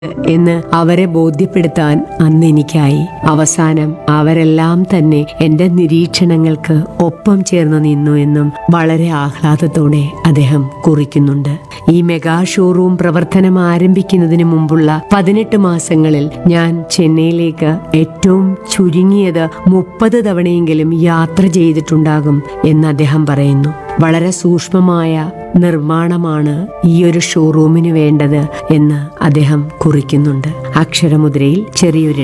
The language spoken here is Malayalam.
എന്ന് അവരെ ബോധ്യപ്പെടുത്താൻ അന്ന് എനിക്കായി അവസാനം അവരെല്ലാം തന്നെ എന്റെ നിരീക്ഷണങ്ങൾക്ക് ഒപ്പം ചേർന്ന് നിന്നു എന്നും വളരെ ആഹ്ലാദത്തോടെ അദ്ദേഹം കുറിക്കുന്നുണ്ട് ഈ മെഗാ ഷോറൂം പ്രവർത്തനം ആരംഭിക്കുന്നതിന് മുമ്പുള്ള പതിനെട്ട് മാസങ്ങളിൽ ഞാൻ ചെന്നൈയിലേക്ക് ഏറ്റവും ചുരുങ്ങിയത് മുപ്പത് തവണയെങ്കിലും യാത്ര ചെയ്തിട്ടുണ്ടാകും എന്ന് അദ്ദേഹം പറയുന്നു വളരെ സൂക്ഷ്മമായ നിർമ്മാണമാണ് ഈ ഒരു ഷോറൂമിന് വേണ്ടത് എന്ന് അദ്ദേഹം കുറിക്കുന്നുണ്ട് അക്ഷരമുദ്രയിൽ ചെറിയൊരു